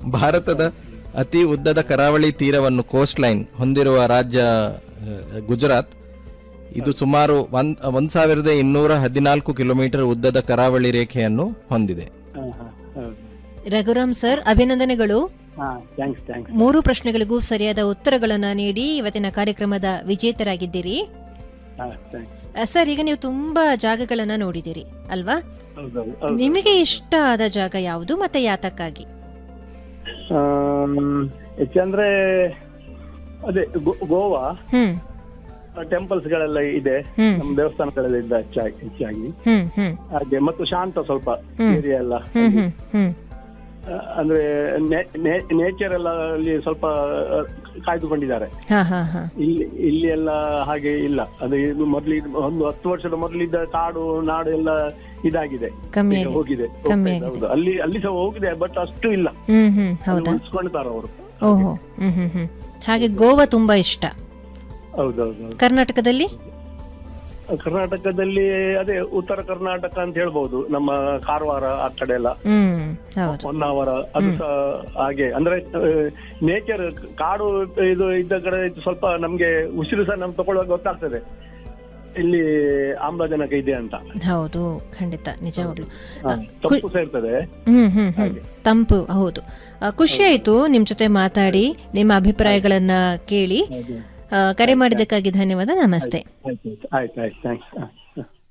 ಭಾರತದ ಅತಿ ಉದ್ದದ ಕರಾವಳಿ ತೀರವನ್ನು ಕೋಸ್ಟ್ ಲೈನ್ ಹೊಂದಿರುವ ರಾಜ್ಯ ಆ, ಗುಜರಾತ್ ಇದು ಸುಮಾರು ಒಂದ್ ಒಂದ್ ಸಾವಿರದ ಇನ್ನೂರ ಹದಿನಾಲ್ಕು ಕಿಲೋಮೀಟರ್ ಉದ್ದದ ಕರಾವಳಿ ರೇಖೆಯನ್ನು ಹೊಂದಿದೆ ಹಾ ಹಾ ಹೌದು ರಘುರಾಮ್ ಸರ್ ಅಭಿನಂದನೆಗಳು ಹಾ ಥ್ಯಾಂಕ್ಸ್ ಥ್ಯಾಂಕ್ಸ್ ಮೂರು ಪ್ರಶ್ನೆಗಳಿಗೂ ಸರಿಯಾದ ಉತ್ತರಗಳನ್ನ ನೀಡಿ ಇವತ್ತಿನ ಕಾರ್ಯಕ್ರಮದ ವಿಜೇತರಾಗಿದ್ದೀರಿ ಹಾ ಥ್ಯಾಂಕ್ಸ್ ಅ, ಸರ್ ಈಗ ನೀವು ತುಂಬಾ ಜಾಗಗಳನ್ನ ನೋಡಿದಿರಿ ಅಲ್ವಾ ಹೌದು ಹೌದು ನಿಮಗೆ ಇಷ್ಟ ಆದ ಜಾಗ ಯಾವುದು ಮತ್ತೆ ಯಾತಕ್ಕಾಗಿ ಆಮ್, ಹೆಚ್ಚಂದ್ರೆ ಅದೇ ಗೋ- ಗೋವಾ ಹ್ಮ್ ಟೆಂಪಲ್ಸ್ ಗಳೆಲ್ಲ ಇದೆ ಹ್ಮ್ ನಮ್ಮ ದೇವಸ್ಥಾನಗಳೆಲ್ಲ ಇದೆ ಹೆಚ್ಚಾಗಿ ಹೆಚ್ಚಾಗಿ ಹ್ಮ್ ಹ್ಮ್ ಹಾಗೆ ಮತ್ತು ಶಾಂತ ಸ್ವಲ್ಪ ಹ್ಮ್. ಏರಿಯಾ ಎಲ್ಲ ಹ್ಮ್ ಹ್ಮ್ ಹ್ಮ್ ಆ, ಅಂದ್ರೆ ನೇಚರ್ ಎಲ್ಲ ಅಲ್ಲಿ ಸ್ವಲ್ಪ ಆ, ಕಾಯ್ದುಕೊಂಡಿದ್ದಾರೆ ಹಾ ಹಾ ಹಾ ಇಲ್ಲಿ ಇಲ್ಲಿ ಎಲ್ಲ ಹಾಗೆ ಇಲ್ಲ ಅದು ಇದು ಮೊದ್ಲು ಇದು ಒಂದು ಹತ್ತು ವರ್ಷದ ಮೊದಲಿದ್ದ ಕಾಡು ನಾಡು ಎಲ್ಲ ಇದಾಗಿದೆ ಕಮ್ಮಿ ಈಗ ಆಗಿದೆ ಹೋಗಿದೆ ಕಮ್ಮಿ ಹೋಗ್ತಾ ಇದೆ, ಆಗಿದೆ. ಹೌದು. ಅಲ್ಲಿ ಅಲ್ಲಿ ಸಹ ಹೋಗಿದೆ ಬಟ್ ಅಷ್ಟು ಇಲ್ಲ ಹ್ಮ್ ಹ್ಮ್ ಹೌದಾ ಉಳಿಸ್ಕೊಳ್ತಾರ ಅವರು ಓಹೋ ಹ್ಮ್ ಹ್ಮ್ ಹ್ಮ್ ಹಾಗೆ ಗೋವಾ ತುಂಬಾ ಇಷ್ಟ ಹೌದೌದು ಕರ್ನಾಟಕದಲ್ಲಿ ಕರ್ನಾಟಕದಲ್ಲಿ ಅದೇ ಉತ್ತರ ಕರ್ನಾಟಕ ಅಂತ ಹೇಳ್ಬಹುದು ನಮ್ಮ ಕಾರವಾರ ಆ ಕಡೆ ಎಲ್ಲ ಹ್ಮ್ ಹೌದು ಹೊನ್ನಾವರ ಅದು ಸಹ ಹಾಗೆ ಅಂದ್ರೆ ನೇಚರ್ ಕಾಡು ಇದು ಇದ್ದ ಕಡೆ ಇದು ಸ್ವಲ್ಪ ನಮ್ಗೆ ಉಸಿರು ಸಹ ನಮ್ಗೆ ತಗೊಳ್ಳುವಾಗ ಗೊತ್ತಾಗ್ತದೆ ಇಲ್ಲಿ ಆಮ್ಲಜನಕ ಇದೆ ಅಂತ ಹೌದು ಖಂಡಿತ ನಿಜವಾಗ್ಲು ಹ, ತಂಪು ಸಹ ಇರ್ತದೆ ಹ್ಮ್ ಹ್ಮ್ ಹ್ಮ್ ಹಾಗೆ. ತಂಪು ಹೌದು ಆ, ಖುಷಿ ಆಯ್ತು ನಿಮ್ ಜೊತೆ ಮಾತಾಡಿ ನಿಮ್ಮ ಅಭಿಪ್ರಾಯಗಳನ್ನ ಕೇಳಿ ಆ, ಕರೆ ಮಾಡಿದ್ದಕ್ಕಾಗಿ ಧನ್ಯವಾದ ನಮಸ್ತೆ ಆಯ್ತು ಆಯ್ತು ಆಯ್ತು ಥ್ಯಾಂಕ್ಸ್